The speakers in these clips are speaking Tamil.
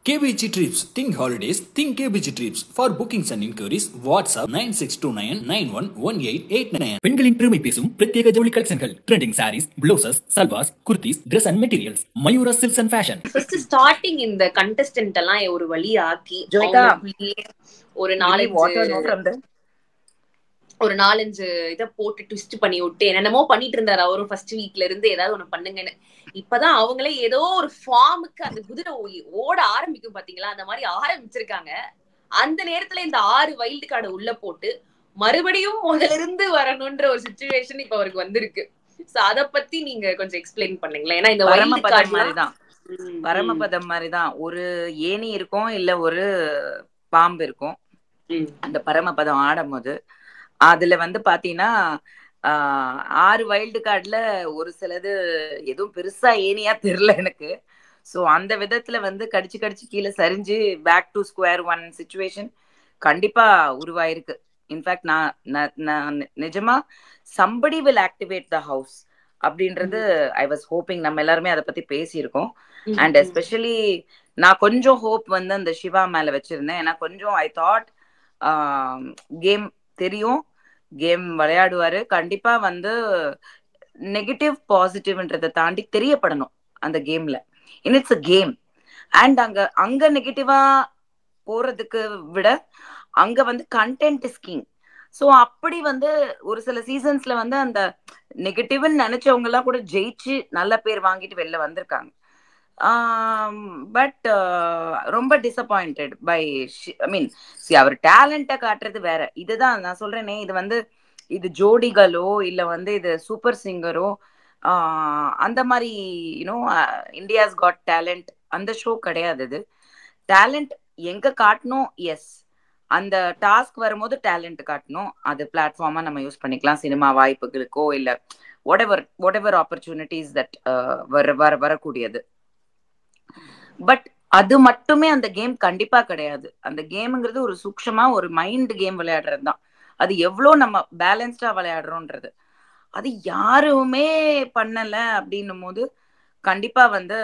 KBG Trips. Think holidays. Think KBG Trips. For bookings and inquiries, WhatsApp 9629911889. பெண்களின் பெருமை பேசும் பிரத்யேக ஜவுளி கலெக்ஷன்கள் trending saris blouses salwars kurtis Dress and materials Mayura silks and fashion first starting இந்த கண்டஸ்டன்ட் எல்லாம் ஒரு வழி ஆக்கி ஜோதிகா. அவங்களுக்குள்ளேயே ஒரு Really water no நாலஞ்சு from the ஒரு நாலஞ்சு இத போட்டு ட்விஸ்ட் பண்ணி விட்டு என்னென்னமோ பண்ணிட்டு இருந்தாரு அவரும் ஃபர்ஸ்ட் வீக்ல இருந்து ஏதாவது ஒண்ணு பண்ணுங்கன்னு இப்பதான் அவங்களே ஏதோ ஒரு ஃபார்முக்கு அந்த குதிரை ஓ- ஓட ஆரம்பிக்கும் பாத்தீங்களா அந்த மாதிரி ஆரம்பிச்சிருக்காங்க அந்த நேரத்துல இந்த ஆறு வைல்டு கார்டு உள்ள போட்டு மறுபடியும் முதல்ல இருந்து வரணும்ன்ற ஒரு சுச்சுவேஷன் இப்ப அவருக்கு வந்திருக்கு சோ அத பத்தி நீங்க கொஞ்சம் எக்ஸ்பிளைன் பண்ணுங்களேன் ஏன்னா இந்த வைல்டு பரமபதம் கார்டு மாதிரிதான் பரமபதம் மாதிரிதான் ஒரு ஏணி இருக்கும் இல்ல ஒரு பாம்பு இருக்கும் அந்த பரமபதம் ஆடும்போது அதுல வந்து பாத்தீங்கன்னா ஆஹ், ஆறு வைல்டு கார்டுல ஒரு சிலது எதுவும் பெருசா ஏனியா தெரியல எனக்கு சோ அந்த விதத்துல வந்து கடிச்சு கடிச்சு கீழே சரிஞ்சு back to square one situation கண்டிப்பா உருவாயிருக்கு இன்ஃபேக்ட் நான் நான்- நான் நிஜமா somebody will activate the house அப்படின்றது ஐ வாஸ் ஹோப்பிங் நம்ம எல்லாருமே அதை பத்தி பேசியிருக்கோம் அண்ட் எஸ்பெஷலி நான் கொஞ்சம் ஹோப் வந்து அந்த சிவா மேல வச்சிருந்தேன் ஏன்னா கொஞ்சம் ஐ தாட் கேம் தெரியும் கேம் விளையாடுவாரு கண்டிப்பா வந்து நெகட்டிவ் பாசிட்டிவ்ன்றதை தாண்டி தெரியப்படணும் அந்த கேம்ல in it's a game and அங்க அங்க நெகட்டிவா போறதுக்கு விட அங்க வந்து கண்டென்ட் இஸ் கிங் ஸோ அப்படி வந்து ஒரு சில சீசன்ஸ்ல வந்து அந்த நெகட்டிவ்னு நினைச்சவங்க எல்லாம் கூட ஜெயிச்சு நல்ல பேர் வாங்கிட்டு வெளில வந்திருக்காங்க பட் ரொம்ப disappointed by I mean see அவர் டேலண்ட்டை காட்டுறது வேற இதுதான் நான் சொல்றேனே இது வந்து இது ஜோடிகளோ இல்ல வந்து இது சூப்பர் சிங்கரோ அந்த மாதிரி யூனோ இந்தியாஸ் காட் டேலண்ட் அந்த ஷோ கிடையாது இது டேலண்ட் எங்க காட்டணும் எஸ் அந்த டாஸ்க் வரும்போது டேலண்ட் காட்டணும் அது பிளாட்ஃபார்மா நம்ம யூஸ் பண்ணிக்கலாம் சினிமா வாய்ப்புகளுக்கோ இல்ல whatever whatever opportunities that வர வர வரக்கூடியது பட் அது மட்டுமே அந்த கேம் கண்டிப்பா கிடையாது அந்த கேம்ங்கிறது ஒரு சூக்ஷமா ஒரு மைண்ட் கேம் விளையாடுறது தான் அது எவ்வளோ நம்ம பேலன்ஸ்டா விளையாடுறோன்றது அது யாருமே பண்ணல அப்படின்னும் போது கண்டிப்பா வந்து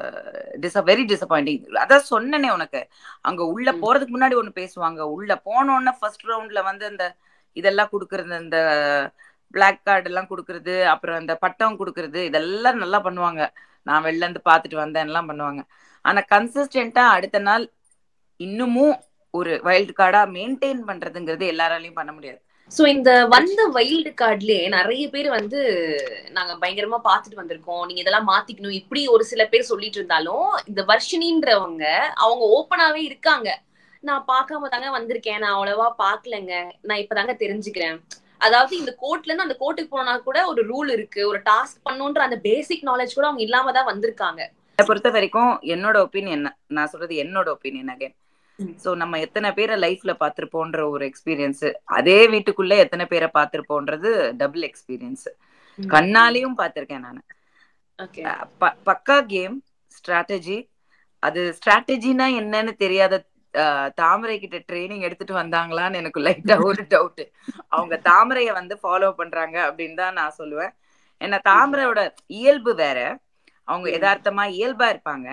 டிஸ் வெரி டிசப்பாயிண்டிங் அதான் சொன்னனே உனக்கு அங்க உள்ள ம். போறதுக்கு முன்னாடி ஒண்ணு பேசுவாங்க உள்ள போனோடனே ஃபர்ஸ்ட் ரவுண்ட்ல வந்து அந்த இதெல்லாம் கொடுக்கறது இந்த பிளாக் கார்டு எல்லாம் கொடுக்கறது அப்புறம் அந்த பட்டம் கொடுக்கறது இதெல்லாம் நல்லா பண்ணுவாங்க நான் வெளில இருந்து பார்த்துட்டு வந்தேன் எல்லாம் பண்ணுவாங்க ஆனா கன்சிஸ்டன்டா அடுத்த நாள் இன்னமும் ஒரு வைல்டு கார்டா மெயின்டைன் பண்றதுங்கிறது எல்லாராலையும் பண்ண முடியாது சோ இந்த வந்த வைல்டு கார்ட்லயே நிறைய பேர் வந்து நாங்க பயங்கரமா பாத்துட்டு வந்திருக்கோம் நீங்க இதெல்லாம் மாத்திக்கணும் இப்படி ஒரு சில பேர் சொல்லிட்டு இருந்தாலும் இந்த வர்ஷினின்றவங்க அவங்க ஓப்பனாவே இருக்காங்க நான் பார்க்காம தாங்க வந்திருக்கேன் நான் அவ்வளவா பாக்கலங்க நான் இப்பதாங்க தெரிஞ்சுக்கிறேன் அதாவது இந்த கோர்ட்ல இருந்து அந்த கோர்ட்டுக்கு போனா கூட ஒரு ரூல் இருக்கு ஒரு டாஸ்க் பண்ணுன்ற அந்த பேசிக் நாலேஜ் கூட அவங்க இல்லாம தான் வந்திருக்காங்க என்னை பொறுத்த வரைக்கும் என்னோட ஒப்பீனியன் நான் சொல்றது என்னோட ஒப்பீனியன் அகைன் ம். சோ நம்ம எத்தனை பேரை லைஃப்ல பார்த்திருப்போன்ற ஒரு எக்ஸ்பீரியன்ஸ் அதே வீட்டுக்குள்ள எத்தனை பேரை பார்த்திருப்போன்றது டபுள் எக்ஸ்பீரியன்ஸ் கண்ணாலையும் பார்த்திருக்கேன் நான் ஓகே ப- பக்கா கேம் ஸ்ட்ராட்டஜி அது ஸ்ட்ராட்டஜினா என்னன்னு தெரியாத அஹ், தாமரை கிட்ட ட்ரைனிங் எடுத்துட்டு வந்தாங்களான்னு எனக்கு லைட்டா ஒரு டவுட் அவங்க தாமரைய வந்து ஃபாலோ பண்றாங்க அப்படின்னு தான் நான் சொல்லுவேன் ஏன்னா தாமரையோட இயல்பு வேற அவங்க ம். யதார்த்தமா இயல்பா இருப்பாங்க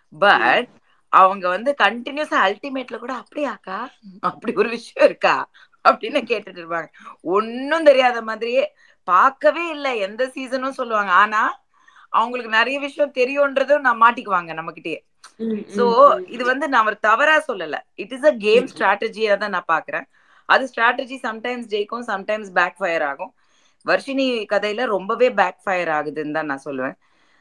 பட் அவங்க வந்து கண்டினியூஸா அல்டிமேட்ல கூட அப்படியாக்கா அப்படி ஒரு விஷயம் இருக்கா அப்படின்னு கேட்டுட்டு இருப்பாங்க ஒன்னும் தெரியாத மாதிரியே பார்க்கவே இல்லை எந்த சீசனும் சொல்லுவாங்க ஆனா அவங்களுக்கு நிறைய விஷயம் தெரியும்ன்றதும் நான் மாட்டிக்குவாங்க நம்ம கிட்டயே சோ இது வந்து நான் அவர் தவறா சொல்லல இட் இஸ் அ கேம் ம். ஸ்ட்ராட்டஜியா தான் நான் பாக்குறேன் அது ஸ்ட்ராட்டஜி சம்டைம்ஸ் ஜெயிக்கும் சம்டைம்ஸ் பேக் ஃபயர் ஆகும் வர்ஷினி கதையில ரொம்பவே பேக் ஃபயர் ஆகுதுன்னு தான் நான் சொல்லுவேன்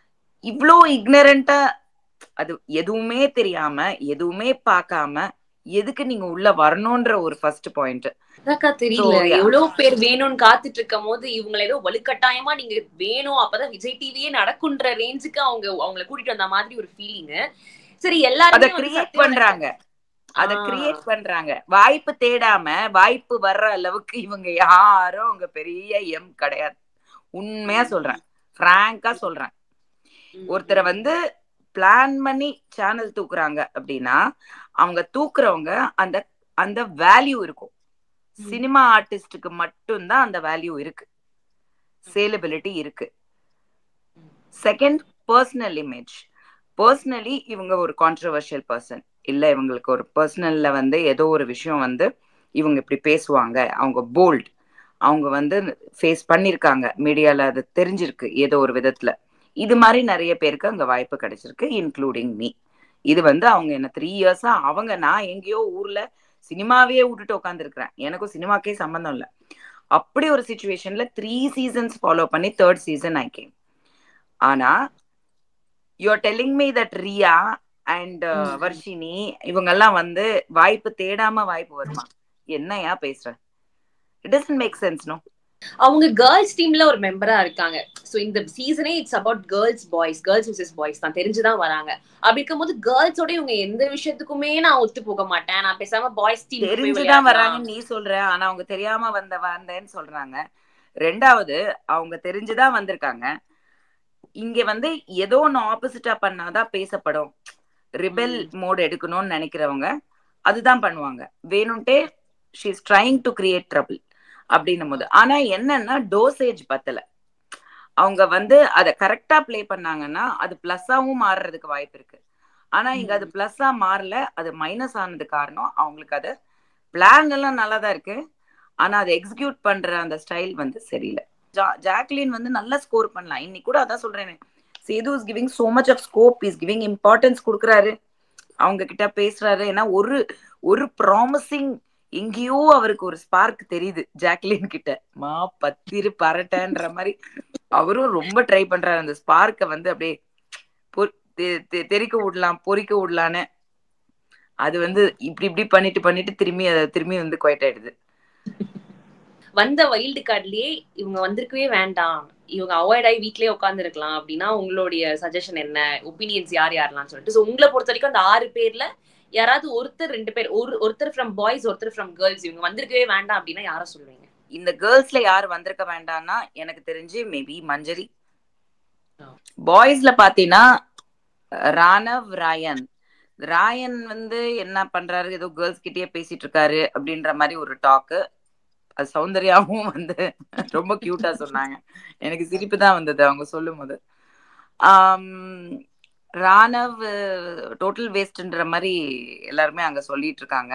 இவ்ளோ இக்னரண்டா அது எதுவுமே தெரியாம எதுவுமே பார்க்காம எதுக்கு நீங்க உள்ள வரணும்ன்ற ஒரு ஃபர்ஸ்ட் பாயிண்ட் அதாக்கா தெரியல So, yeah. எவ்வளவு பேர் வேணும்னு காத்துட்டு இருக்கும் போது இவங்களை ஏதோ வலுக்கட்டாயமா நீங்க வேணும் அப்பதான் விஜய் டிவியே நடக்குன்ற ரேஞ்சுக்கு அவங்க அவங்கள கூட்டிட்டு வந்த மாதிரி ஒரு ஃபீலிங் சரி அத எல்லாருமே வந்து கிரியேட் சத்யவதி- பண்றாங்க அத ஆ. கிரியேட் பண்றாங்க வாய்ப்பு தேடாம வாய்ப்பு வர்ற அளவுக்கு இவங்க யாரும் உங்க பெரிய எம் கிடையாது உண்மையா சொல்றேன் பிராங்கா சொல்றேன் ம், ஒருத்தரை ம். வந்து பிளான் பண்ணி சேனல் தூக்குறாங்க அப்படின்னா அவங்க தூக்குறவங்க அந்த அந்த வேல்யூ இருக்கும் ம். சினிமா ஆர்டிஸ்டுக்கு மட்டும்தான் அந்த வேல்யூ இருக்கு சேலபிலிட்டி இருக்கு செகண்ட் பர்சனல் இமேஜ் பர்சனலி இவங்க ஒரு கான்ட்ரவர்ஷியல் பர்சன் இல்ல இவங்களுக்கு ஒரு பர்சனல்ல வந்து ஏதோ ஒரு விஷயம் வந்து இவங்க இப்படி பேசுவாங்க அவங்க போல்ட் அவங்க வந்து ஃபேஸ் பண்ணிருக்காங்க மீடியால அது தெரிஞ்சிருக்கு ஏதோ ஒரு விதத்துல இது மாதிரி நிறைய பேருக்கு அங்க வாய்ப்பு கிடைச்சிருக்கு இன்க்ளூடிங் மீ இது வந்து அவங்க என்ன த்ரீ இயர்ஸா அவங்க நான் எங்கேயோ ஊர்ல சினிமாவே விட்டுட்டு உட்காந்துருக்கிறேன் எனக்கும் சினிமாக்கே சம்மந்தம் இல்லை அப்படி ஒரு சுச்சுவேஷன்ல த்ரீ சீசன்ஸ் ஃபாலோ பண்ணி தேர்ட் சீசன் ஐ கேம் ஆனா you are telling me that Riya and Varshini இவங்கெல்லாம் வந்து வாய்ப்பு தேடாம வாய்ப்பு வருமா என்னையா பேசுற it doesn't make sense no அவங்க கேர்ள்ஸ் டீம்ல ஒரு மெம்பரா இருக்காங்க சோ இந்த சீசனே it's about girls boys girls versus boys தான் தெரிஞ்சுதான் வராங்க அப்படி இருக்கும்போது கேர்ள்ஸோட இவங்க எந்த விஷயத்துக்குமே நான் ஒத்து போக மாட்டேன் நான் பேசாம பாய்ஸ் டீம் தெரிஞ்சுதான் வராங்கன்னு நீ சொல்ற ஆனா அவங்க தெரியாம வந்த வந்தேன்னு சொல்றாங்க ரெண்டாவது அவங்க தெரிஞ்சுதான் வந்திருக்காங்க இங்க வந்து ஏதோ ஒன்னு ஆப்போசிட்டா பண்ணாதான் பேசப்படும் ரிபெல் மோட் எடுக்கணும்னு நினைக்கிறவங்க அதுதான் பண்ணுவாங்க வேணும்ட்டே she is trying to create trouble அப்படின்னும் போது ஆனா என்னன்னா டோசேஜ் பத்தல அவங்க வந்து அதை கரெக்டா பிளே பண்ணாங்கன்னா அது பிளஸ்ஸாவும் மாறுறதுக்கு வாய்ப்பு இருக்கு ஆனா இங்க அது பிளஸ்ஸா மாறல அது மைனஸ் ஆனது காரணம் அவங்களுக்கு அது பிளான் எல்லாம் நல்லா தான் இருக்கு ஆனா அதை எக்ஸிக்யூட் பண்ற அந்த ஸ்டைல் வந்து சரியில்லை ஜாக்லின் வந்து நல்லா ஸ்கோர் பண்ணலாம் இன்னைக்கு கூட அதான் சொல்றேன் Sethu is giving so much of scope is giving importance கொடுக்குறாரு அவங்க கிட்ட பேசுறாரு ஏன்னா ஒரு ஒரு ப்ராமிசிங் எங்கேயோ அவருக்கு ஒரு ஸ்பார்க் தெரியுது ஜாக்லின் கிட்ட மா பத்திரு பரட்டன்ற மாதிரி அவரும் ரொம்ப ட்ரை பண்றாரு அந்த ஸ்பார்க்க வந்து அப்படியே தெரிக்க விடலாம் பொறிக்க விடலான்னு அது வந்து இப்படி இப்படி பண்ணிட்டு பண்ணிட்டு திரும்பி அதை திரும்பி வந்து குவைட் ஆயிடுது வந்த வைல்டு கார்ட்லயே இவங்க வந்திருக்கவே வேண்டாம் இவங்க அவாய்ட் ஆகி வீட்லயே உட்கார்ந்து இருக்கலாம் அப்படின்னா உங்களுடைய சஜஷன் என்ன ஒப்பீனியன்ஸ் யார் யாரெல்லாம் சொல்லிட்டு ஸோ உங்களை பொறுத்த வரைக்கும் அந்த ஆறு பேர்ல யாராவது ஒருத்தர் ரெண்டு பேர் ஒரு ஒருத்தர் ஃப்ரம் பாய்ஸ் ஒருத்தர் ஃப்ரம் கேர்ள்ஸ் இவங்க வந்திருக்கவே வேண்டாம் அப்படின்னா யார சொல்லுவீங்க இந்த கேர்ள்ஸ்ல யார் வந்திருக்க வேண்டாம்னா எனக்கு தெரிஞ்சு மேபி மஞ்சரி பாய்ஸ்ல பாத்தீங்கன்னா ராணவ் ராயன் ராயன் வந்து என்ன பண்றாரு ஏதோ கேர்ள்ஸ் கிட்டயே பேசிட்டு இருக்காரு அப்படின்ற மாதிரி ஒரு டாக்கு அது சௌந்தர்யாவும் வந்து ரொம்ப கியூட்டா சொன்னாங்க எனக்கு சிரிப்பு தான் வந்தது அவங்க சொல்லும் போது ராணவ் டோட்டல் வேஸ்ட்ன்ற மாதிரி எல்லாருமே அங்க சொல்லிட்டு இருக்காங்க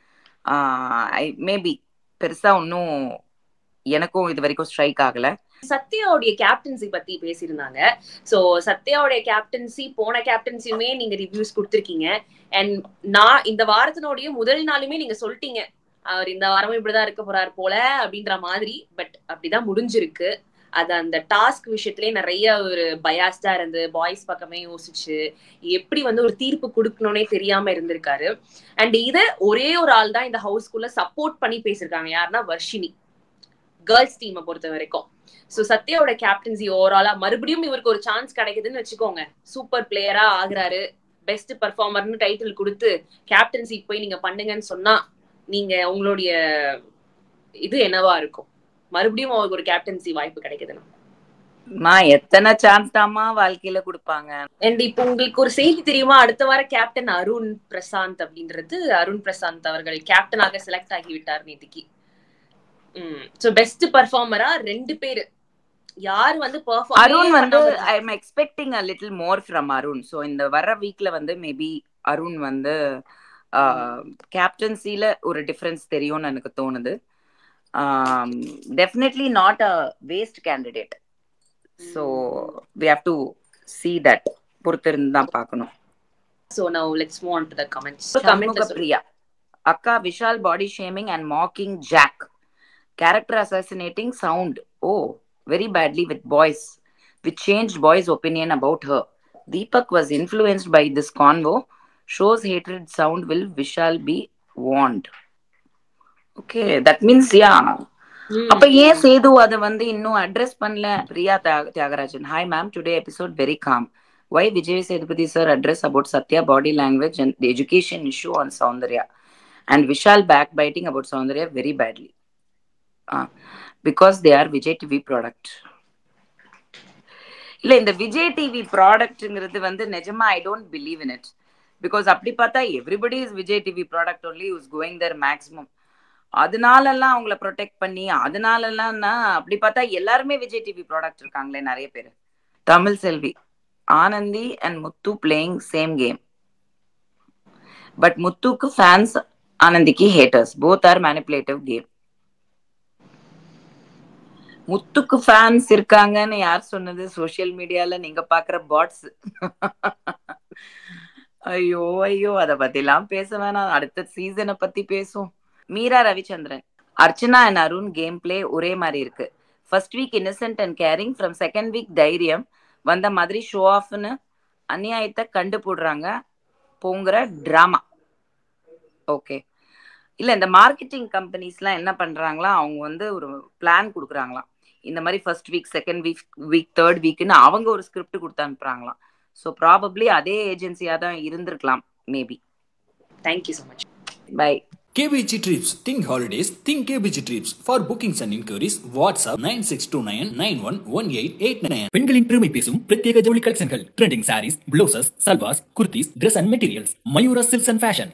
ஐ மேபி பெருசா ஒன்றும் எனக்கும் இது வரைக்கும் ஸ்ட்ரைக் ஆகல சத்யாவுடைய கேப்டன்சி பத்தி பேசியிருந்தாங்க சோ சத்யாவுடைய கேப்டன்சி போன கேப்டன்சியுமே நீங்க ரிவ்யூஸ் கொடுத்துருக்கீங்க அண்ட் நான் இந்த வாரத்தினுடைய முதல் நாளுமே நீங்க சொல்லிட்டீங்க அவர் இந்த வாரமும் இப்படிதான் இருக்க போறாரு போல அப்படின்ற மாதிரி பட் அப்படிதான் முடிஞ்சிருக்கு அது அந்த டாஸ்க் விஷயத்திலே நிறைய ஒரு பயாஸ்டா இருந்து பாய்ஸ் பக்கமே யோசிச்சு எப்படி வந்து ஒரு தீர்ப்பு கொடுக்கணும்னே தெரியாம இருந்திருக்காரு அண்ட் இத ஒரே ஒரு ஆள் தான் இந்த ஹவுஸ்குள்ள சப்போர்ட் பண்ணி பேசிருக்காங்க யாருன்னா வர்ஷினி கேர்ள்ஸ் டீமை பொறுத்த வரைக்கும் சோ சத்யாவோட கேப்டன்சி ஓவராலா மறுபடியும் இவருக்கு ஒரு சான்ஸ் கிடைக்குதுன்னு வச்சுக்கோங்க சூப்பர் பிளேயரா ஆகுறாரு பெஸ்ட் பர்ஃபார்மர்னு டைட்டில் கொடுத்து கேப்டன்சி போய் நீங்க பண்ணுங்கன்னு சொன்னா நீங்க உங்களுடைய இது என்னவா இருக்கும் மறுபடியும் அவருக்கு ஒரு கேப்டன்சி வாய்ப்பு கிடைக்குதுன்னா மா எத்தனை சான்ஸ் தாமா வாழ்க்கையில கொடுப்பாங்க அண்ட் இப்போ உங்களுக்கு ஒரு செய்தி தெரியுமா அடுத்த வார கேப்டன் அருண் பிரசாந்த் அப்படின்றது அருண் பிரசாந்த் அவர்கள் கேப்டனாக செலக்ட் ஆகி விட்டார் நேத்திக்கு சோ பெஸ்ட் பர்ஃபார்மரா ரெண்டு பேரு யார் வந்து அருண் வந்து I am expecting a little more from Arun so இந்த வர வீக்ல வந்து மேபி அருண் வந்து கேப்டன்சில ஒரு டிஃபரன்ஸ் தெரியும்னு எனக்கு தோணுது definitely not a waste candidate so we have to see that பொறுத்திருந்து தான் பார்க்கணும் so now let's move on to the comments Shanmuga Priya அக்கா Vishal body shaming and mocking Jack character assassinating sound oh very badly with boys which change boys opinion about her Deepak was influenced by this convo shows hatred sound will Vishal be want okay that means ya அப்ப ஏன் சேது அதை வந்து இன்னும் அட்ரஸ் பண்ணல Priya Thiagarajan hi ma'am today episode very calm why Vijay Sethupathi sir address about Satya body language and the education issue on Saundarya and Vishal backbiting about Saundarya very badly. Uh, because they are Vijay TV product. இல்ல இந்த விஜய் டிவி ப்ராடக்ட்ங்கிறது வந்து நிஜமா I don't believe in it because அப்படி பார்த்தா everybody is Vijay TV product only is going there maximum அதனாலலாம் அவங்கள ப்ரொடெக்ட் பண்ணி அதனாலலாம் அப்படி பார்த்தா எல்லாருமே விஜய் டிவி ப்ராடக்ட் இருக்காங்களே நிறைய பேர் Tamil Selvi Anandhi and Muthu playing same game but முத்துக்கு ஃபேன்ஸ் ஆனந்திக்கு haters both are manipulative game முத்துக்கு ஃபேன்ஸ் இருக்காங்கன்னு யார் சொன்னது சோஷியல் மீடியால நீங்க பாக்குற பாட்ஸ் ஐயோ ஐயோ அத பத்தி எல்லாம் பேச வேணாம் அடுத்த சீசனை பத்தி பேசும் Meera Ravichandran Archana and Arun game play ஒரே மாதிரி இருக்கு first week innocent and caring from second week தைரியம் வந்த மாதிரி ஷோ ஆஃப்னு அநியாயத்தை கண்டு போடுறாங்க போங்கிற டிராமா ஓகே இல்ல இந்த மார்க்கெட்டிங் கம்பெனிஸ்லாம் என்ன பண்றாங்களா அவங்க வந்து ஒரு பிளான் கொடுக்குறாங்களாம் இந்த மாதிரி first week second week week third வீக்னு அவங்க ஒரு ஸ்கிரிப்ட் கொடுத்து அனுப்புறாங்களாம் ஸோ ப்ராபப்ளி அதே ஏஜென்சியா தான் இருந்திருக்கலாம் maybe thank you so much bye KBG Trips. Think holidays. Think KBG Trips. For bookings and inquiries, WhatsApp 9629911889. பெண்களின் பெருமை பேசும் பிரத்யேக ஜவுளி கலெக்ஷன்கள் trending saris blouses salwars kurtis Dress and materials Mayura silks and fashion